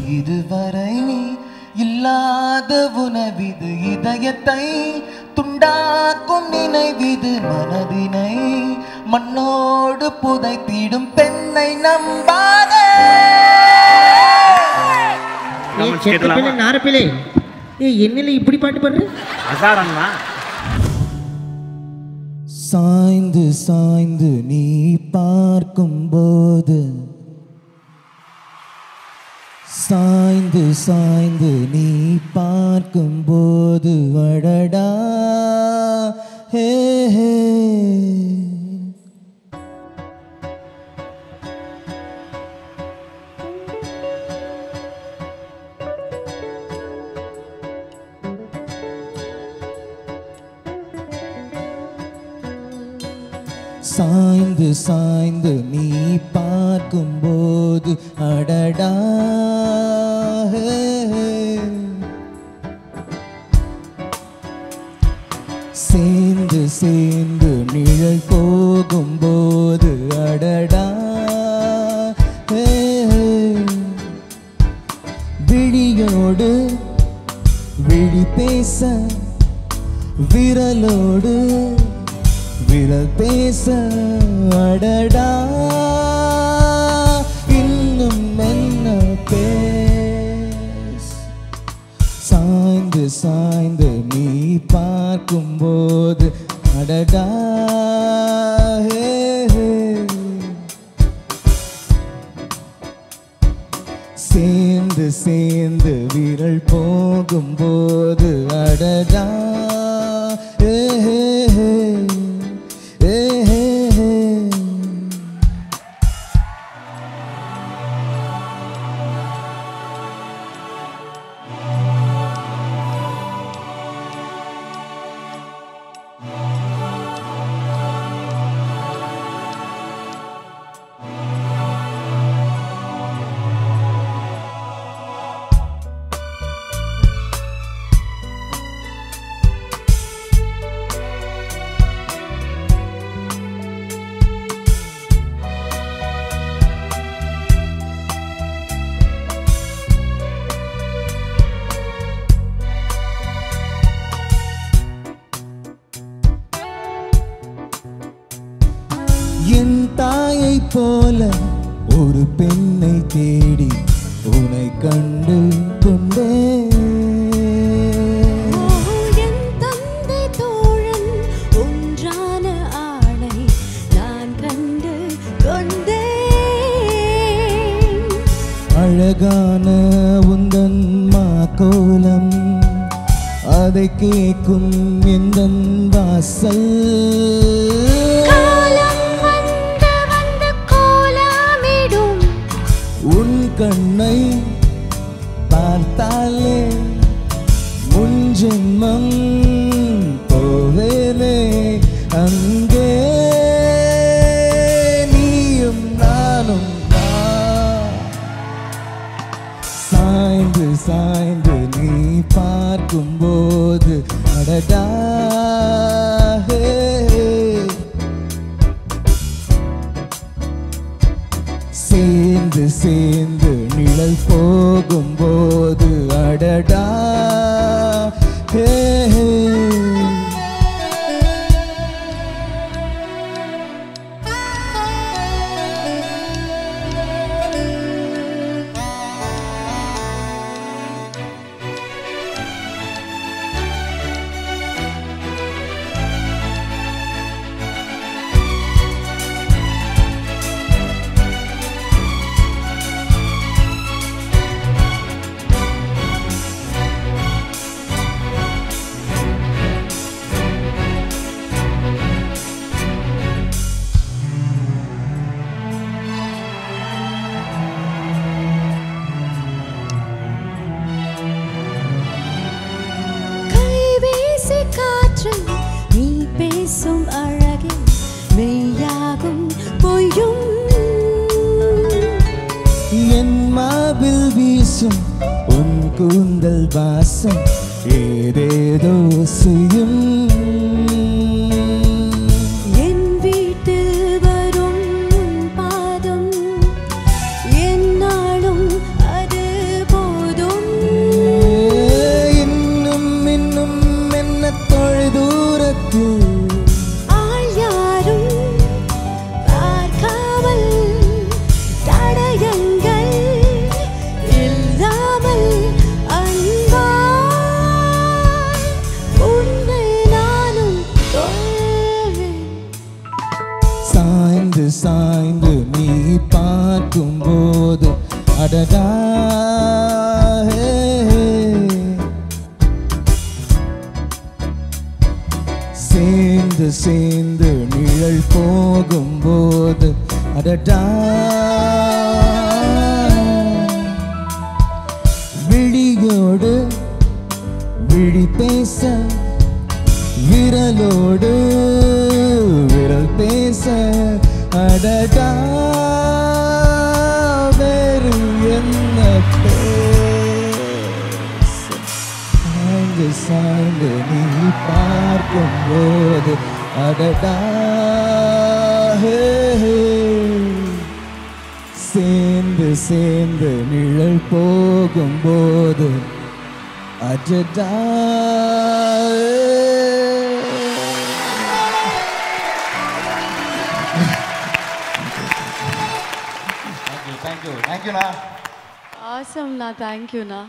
இதுவரை நீ இல்லாத உணவிது இதயத்தை துண்டாக்கும் நினைவிது மனதினை மண்ணோடு புதைத்திடும் பெண்ணை நம்பாதே ஏய், Comments செத்த கேட்கலாமா? பிள்ளை நாரப்பிள்ளை ஏய் என்னல இப்படி பாட்டு பாடுற அசாரம்னா சாய்ந்து சாய்ந்து நீ பார்க்கும்போது சாய்ந்து சாய்ந்து நீ பார்க்கும்போது வடடா ஹே ஹே சாய்ந்து சாய்ந்து நீ பார்க்கும்போது அடடா ஹே, ஹே. சேர்ந்து சேர்ந்து நிழல் போகும்போது அடடா ஹே, ஹே. விழியோடு விழி பேச விரலோடு விரல் பேச அடடா இன்னும் என்ன பேச சாய்ந்து சாய்ந்து நீ பார்க்கும்போது அடடா ஹே, ஹே. சேர்ந்து சேர்ந்து விரல் போகும்போது அடடா ஏ ஹே ஹே. ஏ ஹே ஹே. என் தாயை போல ஒரு பெண்ணை தேடி உன்னை கண்டு கொண்டேன் என் தந்தை தோழன் ஒன்றான ஆணை நான் கண்டு கொண்டேன் அழகான உந்தன் மாக்கோலம் அதை கேட்கும் எந்த வாசல் காலம் வந்து வந்து கோலமிடும் உன் கண்ணை பார்த்தாலே முன் ஜென்மம் போவேனே அங்கே நீயும் நானும் தான். சாய்ந்து சாய்ந்து நீ பார்க்கும்போது அடடா ஹே, ஹே. சேர்ந்து சேர்ந்து நிழல் போகும்போது அடடா ஹே ஹே. கைவீசி காற்று நீ பேசும் அழகே மெய்யாகும் பொய்யும் என் மாவில் வீசும் உன் கூந்தல் வாசம் ஏதேதோ செய்யும் என் வீட்டில் வரும் உன் பாதம் என்னாலும் அது போ ஹே, ஹே. சேர்ந்து சேர்ந்து நிழல் போகும்போது அடடா விழியோடு விழி பேச விரலோடு விரல் பேச அடடா வேறு என்ன பேச சாய்ந்து சாய்ந்து நீ பார்க்கும் போது அடடா ஹே, ஹே. சேர்ந்து சேர்ந்து நிழல் போகும்போது அடடா தேங்க்யூ தேங்க்யூண்ணா ஆசம்ண்ணா தேங்க்யூண்ணா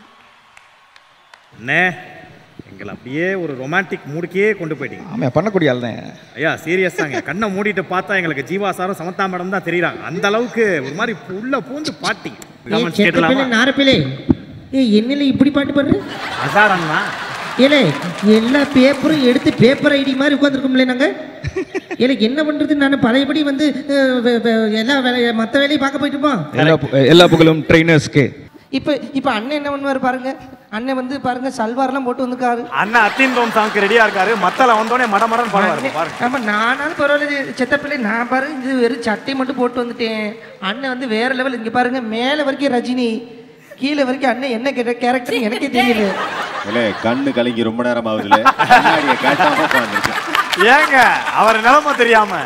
அண்ணே எங்களை அப்படியே ஒரு ரொமான்டிக் மூடுக்கே கொண்டு போயிட்டீங்க ஆமாம் பண்ணக்கூடிய ஆள் தான் ஐயா சீரியஸ் தாங்க கண்ணை மூடிட்டு பார்த்தா எங்களுக்கு ஜீவா சாரும் சமந்தா மேடம் தான் தெரியுறாங்க அந்த அளவுக்கு ஒரு மாதிரி உள்ள பூந்து பாட்டி ஏய் கமெண்ட்ஸ் செத்த பிள்ளை கேட்டலாமா நாரப்பிலே ஏய் என்னல இப்படி பாட்டு பாடுற அசாரண்ணா ஏலே எல்லா பேப்பரும் எடுத்து பேப்பர் ஐடி மாதிரி உட்காந்துருக்கோம்ல நாங்கள் ஏலே என்ன பண்ணுறது நான் பழையபடி வந்து அஹ், வே- வே- எல்லா வேலையை மற்ற வேலையை பார்க்க போயிட்டுப்போம் எல்லா பு- எல்லா புகழும் ட்ரைனர்ஸ்க்கு இப்போ இப்போ அண்ணன் என்ன பண்ணுவார் பாருங்க அண்ணன் வந்து பாருங்க சல்வார்லாம் போட்டு வந்துருக்காரு அண்ணா அத்தின் தோம் சாங்க்கு ரெடியா இருக்காரு மத்தல வந்தோடனே மட மடன்னு பாடுவாரு பாருங்க ஆமா நானாலும் பரவாயில்ல செத்த பிள்ளை நான் பாருங்க இது வெறும் சட்டை மட்டும் போட்டு வந்துட்டேன் அண்ணன் வந்து வேற லெவல் இங்க பாருங்க மேலே வரைக்கும் ரஜினி கீழே வரைக்கும் அண்ணன் என்ன கேரக்டர் எனக்கே தெரியல இல்ல கண்ணு கலங்கி ரொம்ப நேரம் ஆகுதுல கண்ணாடியை காட்டாம உட்கார்ந்திருக்கேன். ஏங்க அவர் நிலைமை தெரியாம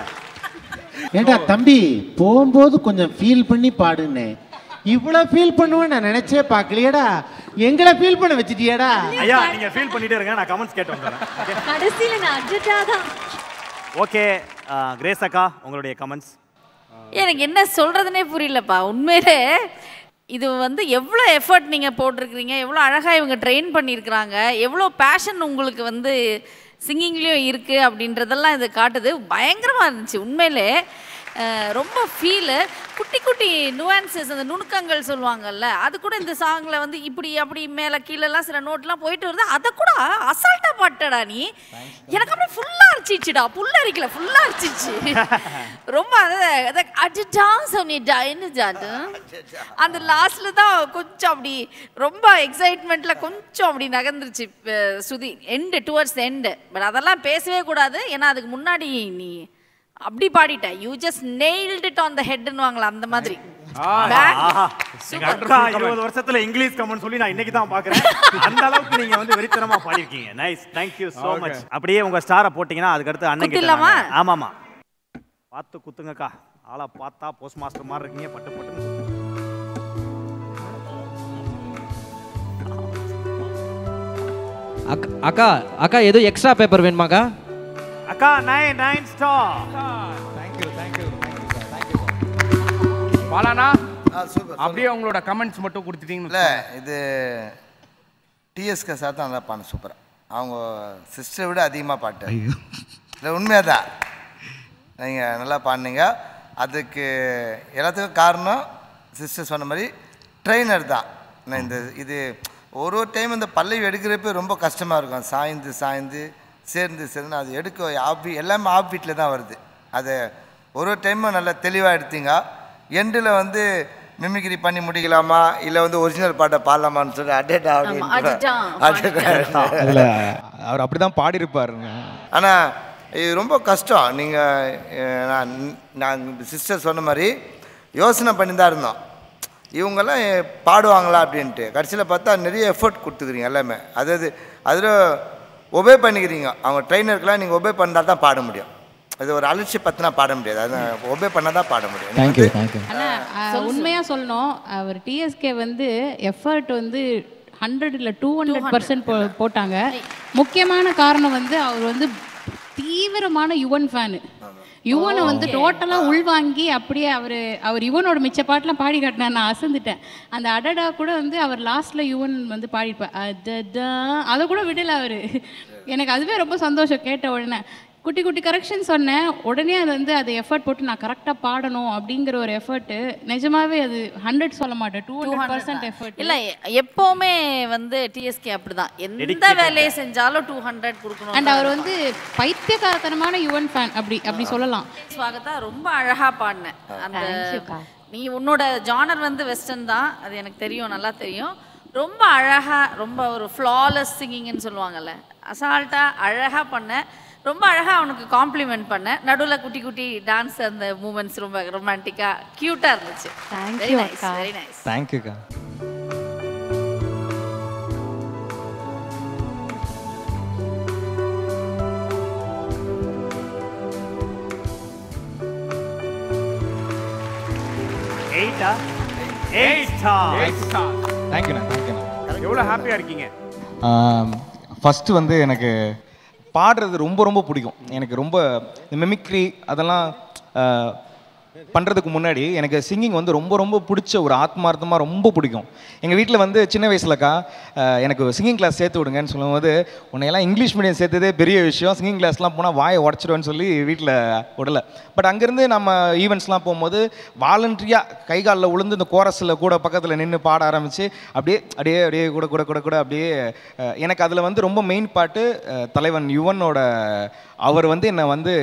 ஏண்டா தம்பி போகும்போது கொஞ்சம் ஃபீல் பண்ணி பாடுன்னு இவ்வளோ ஃபீல் பண்ணுவேன்னு நான் நினைச்சே பார்க்கலையேடா எங்களை ஃபீல் பண்ண வச்சிட்டியேடா ஐயா நீங்க ஃபீல் பண்ணிட்டே இருங்க நான் கமெண்ட்ஸ் கேட்டு வந்துடுறேன் கடைசியில நான் அட்ஜெக்டா தான் ஓகே கிரேஸ் அக்கா உங்களுடைய கமெண்ட்ஸ் எனக்கு என்ன சொல்கிறதுனே புரியலப்பா உண்மையிலே இது வந்து எவ்வளோ எஃபர்ட் நீங்கள் போட்டிருக்கிறீங்க எவ்வளோ அழகாக இவங்க ட்ரெயின் பண்ணியிருக்கிறாங்க எவ்வளோ பேஷன் உங்களுக்கு வந்து சிங்கிங்லேயும் இருக்குது அப்படின்றதெல்லாம் இது காட்டுது பயங்கரமாக இருந்துச்சு உண்மையிலே அஹ், ரொம்ப ஃபீலு குட்டி குட்டி நுவான்சஸ் அந்த நுணுக்கங்கள் சொல்லுவாங்கல்ல அது கூட இந்த சாங்கில் வந்து இப்படி அப்படி மேலே கீழெல்லாம் சில நோட்லாம் போயிட்டு வருது அதை கூட அசால்ட்டாக பாட்டடா நீ எனக்கு அப்படியே ஃபுல்லாக அரிச்சிச்சுடா புல்ல அரிக்கல ஃபுல்லாக அரிச்சிச்சு ரொம்ப அதை அடிட்டா சொன்னிட்டா என்னது அது அந்த லாஸ்ட்ல தான் கொஞ்சம் அப்படி ரொம்ப எக்ஸைட்மெண்ட்ல கொஞ்சம் அப்படி நகர்ந்துருச்சு அஹ், சுதி எண்டு டுவர்ட்ஸ் எண்டு பட் அதெல்லாம் பேசவே கூடாது ஏன்னா அதுக்கு முன்னாடி நீ அப்படி பாடிட்ட you just nailed it on the ஹெட்னுவாங்களா அந்த மாதிரி Back. எங்க அக்கா இருபது வருஷத்துல இங்கிலீஷ் கமெண்ட் சொல்லி நான் இன்னைக்கு தான் பாக்குறேன் அந்த அளவுக்கு நீங்க வந்து வெறித்தனமா பாடிருக்கீங்க nice thank you so much அப்படியே உங்க ஸ்டாரை போட்டீங்கன்னா அதுக்கு அடுத்து அண்ணன் கிட்ட குத்திடலாமா? நாங்க- ஆமாமா பார்த்து குத்துங்கக்கா ஆளை பார்த்தா போஸ்ட் மாஸ்டர் மாதிரி இருக்கீங்க பட்டு பட்டு அக்கா அக்கா அக்கா எதுவும் எக்ஸ்ட்ரா பேப்பர் வேணுமாக்கா அக்கா நைன் நைன் ஸ்டார் பாலானா சூப்பர் அப்படியே உங்களோட கமெண்ட்ஸ் மட்டும் கொடுத்துட்டீங்கன்னு இல்லை இது டிஎஸ்கே சார் தான் நல்லா பாடு சூப்பராக அவங்க சிஸ்டரை விட அதிகமாக பாட்டு இல்லை உண்மையாக தான் நீங்கள் நல்லா பாடினீங்க அதுக்கு எல்லாத்துக்கும் காரணம் சிஸ்டர் சொன்ன மாதிரி ட்ரெயினர் தான் நான் இந்த இது ஒரு ஒரு டைம் இந்த பல்லவி எடுக்கிறப்ப ரொம்ப கஷ்டமாக இருக்கும் சாய்ந்து சாய்ந்து சேர்ந்து சேர்ந்து அது எடுக்க ஆப் எல்லாமே ஆப் பீட்டில் தான் வருது அதை ஒரு ஒரு டைமும் நல்லா தெளிவாக எடுத்தீங்க எண்டில் வந்து மிமிக்ரி பண்ணி முடிக்கலாமா இல்லை வந்து ஒரிஜினல் பாட்டை பாடலாமான்னு சொல்லி அடேடா ஆமா, அடடா, அப்படின்னு அதில் அவர் அப்படி தான் பாடியிருப்பாருங்க ஆனால் இது ரொம்ப கஷ்டம் நீங்கள் நான் நான் சிஸ்டர் சொன்ன மாதிரி யோசனை பண்ணி தான் இருந்தோம் இவங்கெல்லாம் பாடுவாங்களா அப்படின்ட்டு கடைசியில் பார்த்தா நிறைய எஃபர்ட் கொடுத்துக்கிறீங்க எல்லாமே அதாவது அதில் ஒபே பண்ணிக்கிறீங்க அவங்க ட்ரைனருக்கெலாம் நீங்கள் ஒபே பண்ணால் தான் பாட முடியும் அது ஒரு அலட்சி பற்றினா பாட முடியாது அது ஒபே பண்ணால் தான் பாட முடியும் தேங்க்யூ தேங்க்யூ ஆனால் உண்மையாக சொல்லணும் அவர் டிஎஸ்கே வந்து எஃபர்ட் வந்து ஹண்ட்ரட் இல்லை டூ ஹண்ட்ரட் பர்சன்ட் போ போட்டாங்க முக்கியமான காரணம் வந்து அவர் வந்து தீவிரமான யுவன் ஃபேனு யுவனை வந்து டோட்டலாக உள்வாங்கி அப்படியே அவர் அவர் யுவனோட மிச்ச பாட்டெலாம் பாடி காட்டினார் நான் அசந்துட்டேன் அந்த அடடா கூட வந்து அவர் லாஸ்ட்டில் யுவன் வந்து பாடிப்பார் அதடா அதை கூட விடல அவர் எனக்கு அதுவே ரொம்ப சந்தோஷம் கேட்ட உடனே குட்டி குட்டி கரெக்ஷன் சொன்னேன் உடனே அது வந்து அதை எஃபர்ட் போட்டு நான் கரெக்டாக பாடணும் அப்படிங்கிற ஒரு எஃபர்ட்டு நிஜமாவே அது ஹண்ட்ரட் சொல்ல மாட்டேன் டூ ஹண்ட்ரட் பர்சன்ட் எஃபர்ட் இல்ல எப்பவுமே வந்து டிஎஸ்கே அப்படிதான் எந்த Dedicated. வேலையை செஞ்சாலும் டூ ஹண்ட்ரட் கொடுக்கணும் அண்ட் அவர் வந்து பைத்தியக்காரத்தனமான யுவன் ஃபேன் அப்படி அப்படி சொல்லலாம் ஸ்வாகதா ரொம்ப அழகா பாடினேன் அந்த Thank you, அக்கா. நீ உன்னோட ஜானர் வந்து வெஸ்டர்ன் தான் அது எனக்கு தெரியும் நல்லா தெரியும் ரொம்ப அழகா ரொம்ப ஒரு ஃப்ளாலெஸ் சிங்கிங்னு சொல்லுவாங்கல்ல அசால்ட்டா அழகா பண்ண ரொம்ப அழகா அவனுக்கு காம்ப்ளிமெண்ட் பண்ண நடுவுல குட்டி குட்டி டான்ஸ் அந்த மூமெண்ட்ஸ் ரொம்ப ரொமான்டிக்கா கியூட்டா இருந்துச்சு Thank வெரி you, நைஸ் அக்கா. வெரி நைஸ் தேங்க்யூக்கா எயிட்டா எயிட்டா தேங்க்யூண்ணா தேங்க்யூண்ணா எவ்வளோ ஹாப்பியாக இருக்கீங்க ஃபஸ்ட்டு வந்து எனக்கு பாடுறது ரொம்ப ரொம்ப பிடிக்கும் எனக்கு ரொம்ப இந்த மிமிக்ரி அதெல்லாம் பண்ணுறதுக்கு முன்னாடி எனக்கு சிங்கிங் வந்து ரொம்ப ரொம்ப பிடிச்ச ஒரு ஆத்மார்த்தமாக ரொம்ப பிடிக்கும் எங்கள் வீட்டில் வந்து சின்ன வயசுலக்கா அஹ், எனக்கு சிங்கிங் கிளாஸ் சேர்த்து விடுங்கன்னு சொல்லும்போது உன்னையெல்லாம் இங்கிலீஷ் மீடியம் சேர்த்ததே பெரிய விஷயம் சிங்கிங் கிளாஸ்லாம் போனால் வாயை உடச்சிடுவேன்னு சொல்லி வீட்டில் விடலை பட் அங்கேருந்து நம்ம ஈவெண்ட்ஸ்லாம் போகும்போது வாலண்டரியாக கை காலில் விழுந்து இந்த கோரஸில் கூட பக்கத்தில் நின்று பாட ஆரம்பித்து அப்படியே அப்படியே அப்படியே கூட கூட கூட கூட அப்படியே அஹ், எனக்கு அதில் வந்து ரொம்ப மெயின் பாட்டு அஹ், தலைவன் யுவனோட அவர் வந்து என்னை வந்து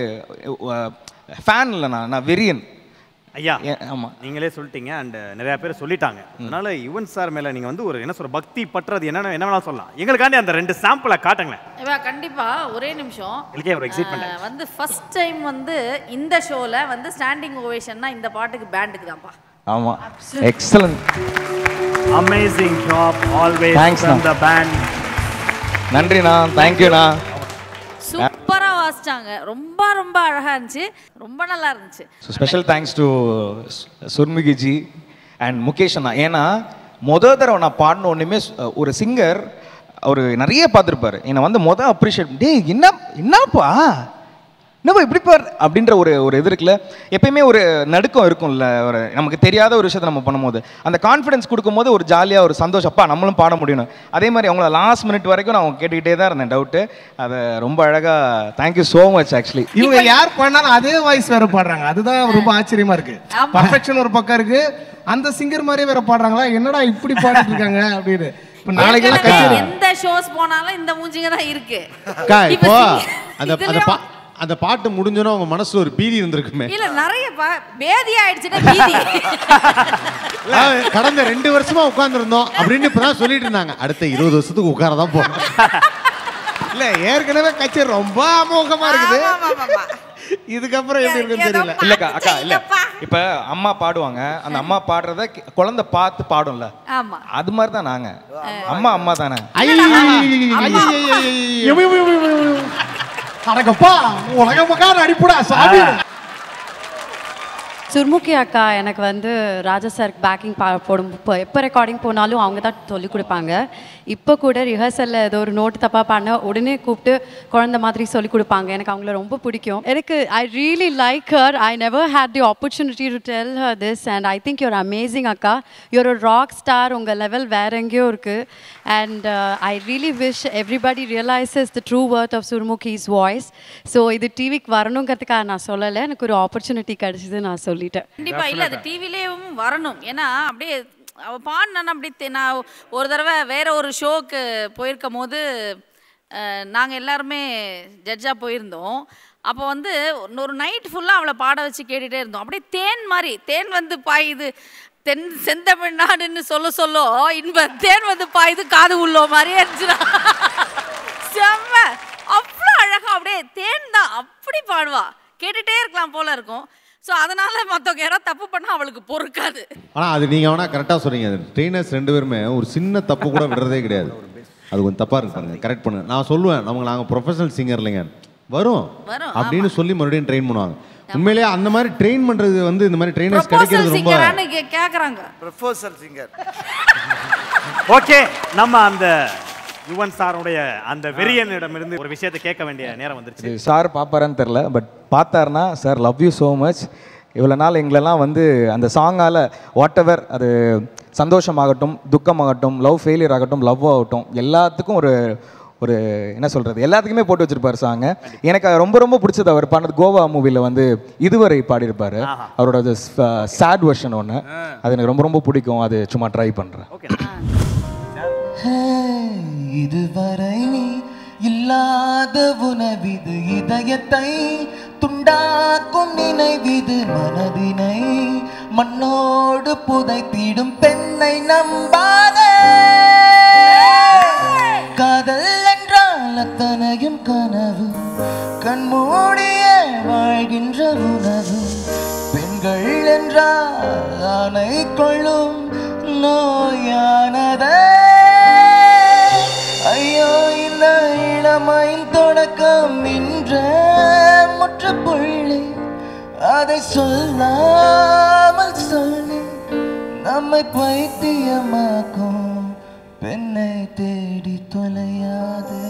ஃபேன் இல்லை நான் நான் வெறியன் ஐயா ஆமாம் நீங்களே சொல்லிட்டீங்க அண்ட் நிறைய பேர் சொல்லிட்டாங்க அதனால யுவன் சார் மேல நீங்க வந்து ஒரு என்ன சொல்ற பக்தி பற்றது என்னென்ன என்ன வேணாலும் சொல்லலாம் எங்களுக்காண்டி அந்த ரெண்டு சாம்பிளை காட்டுங்களேன் இவா கண்டிப்பா ஒரே நிமிஷம் எனக்கே ஒரு excitement அஹ், வந்து ஃபர்ஸ்ட் டைம் வந்து இந்த ஷோல வந்து ஸ்டாண்டிங் ஓவேஷன்னா இந்த பாட்டுக்கு பேண்டுக்கு தான்ப்பா ஆமாம் excellent amazing job always Thanks, from அண்ணா. த பேண்ட் நன்றிண்ணா தேங்க்யூண்ணா சூப்பரா வாசிச்சாங்க ரொம்ப ரொம்ப அழகா இருந்துச்சு ரொம்ப நல்லா இருந்துச்சு so special thanks to Surmukhi ji and Mukesh அண்ணா ஏன்னா மொத தடவை நான் பாடின ஒன்றுமே ஒரு சிங்கர் அவர் நிறைய பார்த்துருப்பாரு என்னை வந்து மொதல் அப்ரிஷியேட் டேய் என்ன என்னப்பா என்னப்பா இப்படி பார் அப்படின்ற ஒரு ஒரு இது இருக்குல்ல எப்பயுமே ஒரு நடுக்கம் இருக்கும்ல ஒரு நமக்கு தெரியாத ஒரு விஷயத்தை நம்ம பண்ணும்போது அந்த கான்ஃபிடன்ஸ் கொடுக்கும்போது ஒரு ஜாலியாக ஒரு சந்தோஷம் அப்பா நம்மளும் பாட முடியும் அதே மாதிரி அவங்கள லாஸ்ட் மினிட் வரைக்கும் நான் கேட்டுக்கிட்டே தான் இருந்தேன் டவுட்டு அதை ரொம்ப அழகாக தேங்க்யூ ஸோ மச் ஆக்சுவலி இவங்க யார் பண்ணாலும் அதே வாய்ஸ் வேற பாடுறாங்க அதுதான் ரொம்ப ஆச்சரியமா இருக்கு பர்ஃபெக்ஷன் ஒரு பக்கம் இருக்கு அந்த சிங்கர் மாதிரியே வேற பாடுறாங்களா என்னடா இப்படி பாடிட்டு இருக்காங்க அப்படின்னு இப்ப நாளைக்கெல்லாம் ஏற்கனவே கச்சேரி எந்த ஷோஸ் போனாலும் இந்த மூஞ்சிங்க தான் இருக்கு அக்கா இப்போ இப்ப அந்த அந்த இதுலயும் பா அந்த பாட்டு முடிஞ்சோன்னா உங்க மனசுல ஒரு பீதி இருந்திருக்குமே இல்ல நிறைய பா- பேதி ஆயிடுச்சுன்னா பீதி அதாவது கடந்த ரெண்டு வருஷமா உட்கார்ந்துருந்தோம் அப்படின்னு இப்பதான் சொல்லிட்டு இருந்தாங்க அடுத்த இருபது வருஷத்துக்கு உட்கார தான் போறோம் இல்ல ஏற்கனவே கச்சேரி ரொம்ப அமோகமா இருக்குது இதுக்கப்புறம் எப்படி இருக்குன்னு தெரியல இல்லக்கா அக்கா இல்ல இப்ப அம்மா பாடுவாங்க அந்த அம்மா பாடுறத கி- குழந்தை பார்த்து பாடும்ல ஆமா அது மாதிரி தான் நாங்க அம்மா அம்மா தானே அடக்கப்பா உலகமக்கார அடிப்புடா சாமி சுர்முகி அக்கா எனக்கு வந்து ராஜா சாருக்கு பேக்கிங் பா போடும் இப்போ எப்போ ரெக்கார்டிங் போனாலும் அவங்க தான் சொல்லிக் கொடுப்பாங்க இப்போ கூட ரிஹர்சலில் ஏதோ ஒரு நோட்டு தப்பாக பண்ண உடனே கூப்பிட்டு குழந்த மாதிரி சொல்லிக் கொடுப்பாங்க எனக்கு அவங்கள ரொம்ப பிடிக்கும் எனக்கு I really like her I never hate the opportunity to tell her this and I think your amazing அக்கா யூர் ஒரு ராக் ஸ்டார் உங்கள் லெவல் வேற எங்கேயோ இருக்குது and I really wish everybody realises the true worth of Surmukhi's voice so இது டிவிக்கு வரணுங்கிறதுக்காக நான் சொல்லலை எனக்கு ஒரு ஆப்பர்ச்சுனிட்டி கிடைச்சிது நான் சொல்லிட்டேன் கண்டிப்பா இல்ல அது டிவிலேயும் வரணும் ஏன்னா அப்படியே அவ பாடினா அப்படி தெ- நான் ஒரு தடவை வேற ஒரு ஷோக்கு போயிருக்கும் போது அஹ், நாங்க எல்லாருமே ஜட்ஜா போயிருந்தோம் அப்போ வந்து ஒரு நைட் ஃபுல்லாக அவளை பாட வச்சு கேட்டுட்டே இருந்தோம் அப்படியே தேன் மாதிரி தேன் வந்து பாயுது தென் செந்தமிழ்நாடுன்னு சொல்ல சொல்ல இன்ப தேன் வந்து பாயுது காது உள்ளோ மாதிரியே இருந்துச்சுடா செம்ம அவ்வளோ அழகா அப்படியே தேன் தான் அப்படி பாடுவா கேட்டுட்டே இருக்கலாம் போல இருக்கும் ஸோ அதனால மற்றவங்க யாராவது தப்பு பண்ணா அவளுக்கு பொறுக்காது ஆனா அது நீங்க வேணா கரெக்டா சொல்றீங்க ட்ரெயினர்ஸ் ரெண்டு பேருமே ஒரு சின்ன தப்பு கூட விடுறதே கிடையாது அது கொஞ்சம் தப்பா இருக்கு பாருங்க கரெக்ட் பண்ணுங்க நான் சொல்லுவேன் நமக்கு நாங்க ப்ரொஃபஷனல் சிங்கர் இல்லைங்க வரும் வரும், அப்படின்னு சொல்லி மறுபடியும் ட்ரெயின் பண்ணுவாங்க உண்மையிலேயே அந்த மாதிரி ட்ரெயின் பண்றது வந்து இந்த மாதிரி ட்ரெயினர்ஸ் கிடைக்கிறது ரொம்ப சிங்கரான்னு கேட்குறாங்க ப்ரொஃபோசல் சிங்கர் ஓகே நம்ம அந்த யுவன் சாருடைய அந்த வெறியனிடமிருந்து ஒரு விஷயத்தை கேட்க வேண்டிய நேரம் வந்துருச்சு இது சார் பார்ப்பாரான்னு தெரில பட் பார்த்தாருன்னா sir love you so much இவ்வளோ நாள் எங்களெல்லாம் வந்து அந்த சாங்கால் வாட் எவர் அது சந்தோஷமாகட்டும் துக்கமாகட்டும் லவ் ஃபெயிலியர் ஆகட்டும் லவ் ஆகட்டும் எல்லாத்துக்கும் ஒரு ஒரு என்ன சொல்கிறது எல்லாத்துக்குமே போட்டு வச்சிருப்பாரு சாங்க எனக்கு ரொம்ப ரொம்ப பிடிச்சது அவர் பண்ணது கோவா மூவியில் வந்து இதுவரை பாடியிருப்பாரு அவரோட சேட் வெர்ஷன் ஒன்று அது எனக்கு ரொம்ப ரொம்ப பிடிக்கும் அது சும்மா ட்ரை பண்ணுறேன் இதுவரை நீ இல்லாத உணவிது இதயத்தை துண்டாக்கும் நினைவிது மனதினை மண்ணோடு புதைத்திடும் பெண்ணை நம்பாதே காதல் என்றால் அத்தனையும் கனவு கண்மூடிய வாழ்கின்ற உணவு பெண்கள் என்றால் ஆணை கொள்ளும் நோயானதே ஐயோ இந்த இளமையின் தொடக்கம் நின்ற முற்றுப்புள்ளி அதை சொல்லாமல் சொல்லி நம்மை பைத்தியமாக்கும் பெண்ணை தேடி தொலையாதே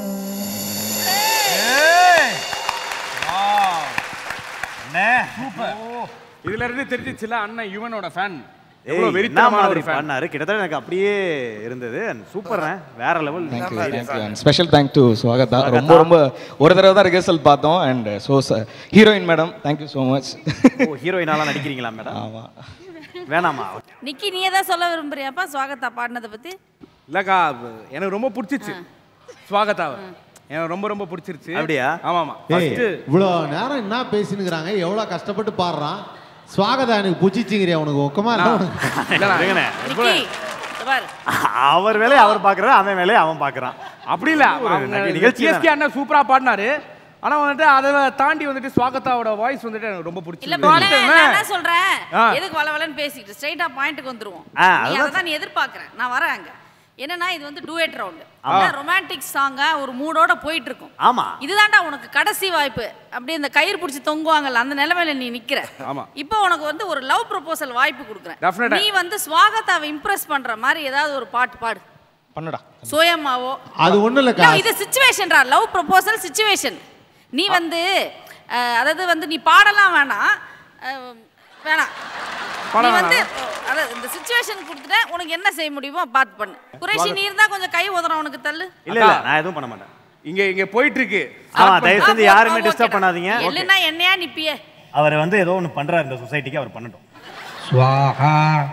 சூப்பர் இதுல இருந்து தெரிஞ்சிச்சுல அண்ணன் யுவனோட ஃபேன் ஏய், எவ்வளவு என்ன வெறித்தனமான மாதிரி ஒரு ஃபேன் பண்ணாரு கிட்டத்தட்ட எனக்கு அப்படியே இருந்தது சூப்பர்ண்ணே வேற level thank you thank you and special thank to Swagatha ரொம்ப ரொம்ப ஒரு தடவை தான் ரிஹர்சல் பார்த்தோம் and so heroine madam thank you so much ஓ ஹீரோயினாலாம் நடிக்கிறீங்களா மேடம் ஆமாம் வேணாமா நிக்கி நீ ஏதாவது சொல்ல விரும்புறியாப்பா சுவாகத்தா பாடினதை பத்தி இல்லக்கா எனக்கு ரொம்ப பிடிச்சிச்சு ஸ்வாகதாவை எனக்கு ரொம்ப ரொம்ப பிடிச்சிருச்சு அப்படியா? ஆமா ஆமா ஏய் ஃபர்ஸ்ட் இவ்வளோ நேரம் என்ன பேசினுக்கிறாங்க எவ்வளோ கஷ்டப்பட்டு பாடுறான் ஸ்வாகதா எனக்கு புச்சிச்சிங்கிறியா உனக்கு ஒக்கமா இல்லை உனக்கு இருங்கண்ணே. நிக்கி இங்க பாரு அவர் வேலையை அவர் பார்க்கறான் அவன் வேலையை அவன் பார்க்கறான் அப்படி இல்ல ஒரு அவங்க நிகழ்ச்சி சிஎஸ்கே அண்ணன் சூப்பரா பாடினாரு ஆனா வந்துட்டு அதை தாண்டி வந்துட்டு ஸ்வாகதாவோட வாய்ஸ் வந்துட்டு எனக்கு ரொம்ப இல்ல பிடிச்சிருந்தது போனே நான் என்ன சொல்றேன் ஆ. எதுக்கு வள வளன்னு பேசிக்கிட்டு ஸ்ட்ரைட்டா பாயிண்ட்க்கு வந்துருவோம் ஆ, நீ அதுதான் அதை தான் நீ எதிர்பார்க்கறேன் நான் வரேன் அங்க என்னன்னா இது வந்து டூயட் ரவுண்ட் ஆமா. ரொமான்டிக் சாங்கா ஒரு மூடோட போயிட்டு இருக்கும் ஆமா இதுதான்டா உனக்கு கடைசி வாய்ப்பு அப்படியே இந்த கயிறு பிடிச்சி தொங்குவாங்கல்ல அந்த நிலைமையில நீ நிக்கிற ஆமா இப்போ உனக்கு வந்து ஒரு லவ் ப்ரொபோசல் வாய்ப்பு கொடுக்குறேன் Definite ஆ. நீ வந்து ஸ்வாகதாவை இம்ப்ரெஸ் பண்ற மாதிரி ஏதாவது ஒரு பாட்டு பாடு பண்ணுடா சோயம்மாவோ அது ஒண்ணும் இல்லக்கா. இல்ல, இது சுச்சுவேஷன்டா லவ் ப்ரொபோசல் சுச்சுவேஷன் நீ வந்து அஹ், அதாவது வந்து நீ பாடலாம் வேணாம் அஹ், வேணாம் பாட நீ வந்து வேணாம். அதாவது இந்த சுச்சுவேஷன் கொடுத்துட்டேன் உனக்கு என்ன செய்ய முடியுமோ பார்த்து பண்ணு குறைஷி நீ இருந்தா கொஞ்சம் கை உதறம் உனக்கு தள்ளு இல்ல இல்ல நான் எதுவும் பண்ண மாட்டேன் இங்க இங்க போயிட்டு இருக்கு ஆமா தயவு செஞ்சு ஆ, யாருமே ஓகே, டிஸ்டர்ப் ஓகேடா. பண்ணாதீங்க இல்லைன்னா என்னையா நிப்பியே அவர் வந்து ஏதோ ஒன்று பண்றாரு இந்த சொசைட்டிக்கு அவர் பண்ணட்டும் ஸ்வாஹா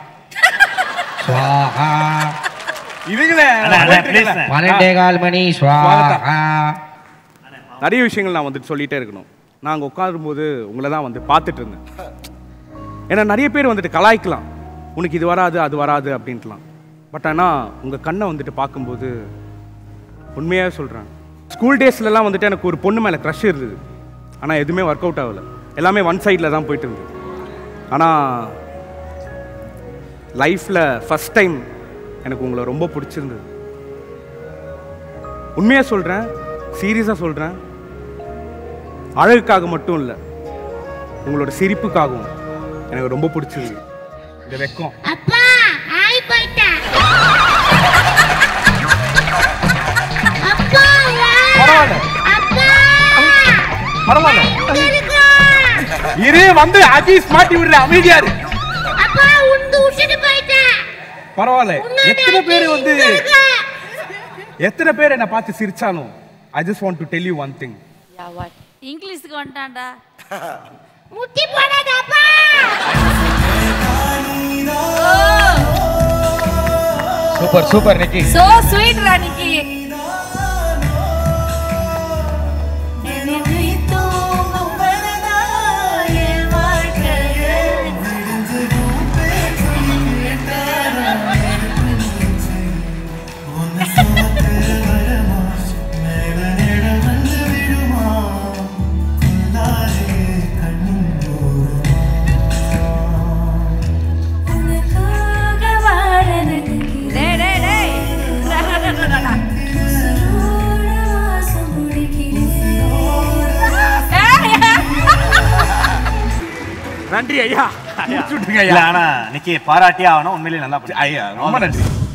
ஸ்வாஹா இதுங்களே அண்ணா, அண்ணா, please அண்ணா. பன்னெண்டே கால் மணி ஸ்வாஹா நிறைய விஷயங்கள் நான் வந்துட்டு சொல்லிட்டே இருக்கணும் நான் அங்கே உட்காரும்போது உங்களை தான் வந்து பார்த்துட்டு இருந்தேன் ஏன்னா நிறைய பேர் வந்துட்டு கலாய்க்கலாம் உனக்கு இது வராது அது வராது அப்படின்ட்டுலாம் பட் ஆனால் உங்கள் கண்ணை வந்துட்டு பார்க்கும்போது உண்மையாக சொல்கிறேன் ஸ்கூல் டேஸ்லலாம் வந்துட்டு எனக்கு ஒரு பொண்ணு மேலே க்ரஷ் இருந்தது ஆனால் எதுவுமே ஒர்க் அவுட் ஆகலை எல்லாமே ஒன் சைடில் தான் போயிட்டு இருந்தது ஆனால் லைஃப்பில் ஃபஸ்ட் டைம் எனக்கு உங்களை ரொம்ப பிடிச்சிருந்தது உண்மையாக சொல்கிறேன் சீரியஸாக சொல்கிறேன் அழகுக்காக மட்டும் இல்லை உங்களோட சிரிப்புக்காகவும் எனக்கு ரொம்ப பிடிச்சது இந்த வெக்கம் அப்பா ஆய் போயிட்டேன் அப்பா பரவாயில்ல அப்பா பரவாயில்ல இருக்கா இரு வந்து அஜீஸ் மாட்டி விடுற அமைதியா இரு அப்பா உண்டு உஷிட்டு போயிட்டேன் பரவாயில்ல எத்தனை பேர் வந்து இருக்கா எத்தனை பேர் என்னை பார்த்து சிரிச்சாலும் I just want to tell you one thing இங்கிலீஷ்க்கு வந்துட்டான்டா முட்டி போடாதப்பா super super Nikki so sweet ராணிக்கு டேய் டேய் டேய் டா, டா, டா, டா, டா. நன்றி ஐயா முடிச்சு விட்டுருங்க இல்ல ஐயா ஆனா நிக்கி பாராட்டியே ஆகணும் உண்மையிலேயே நல்லா பண்ணி ஐயா ரொம்ப நன்றி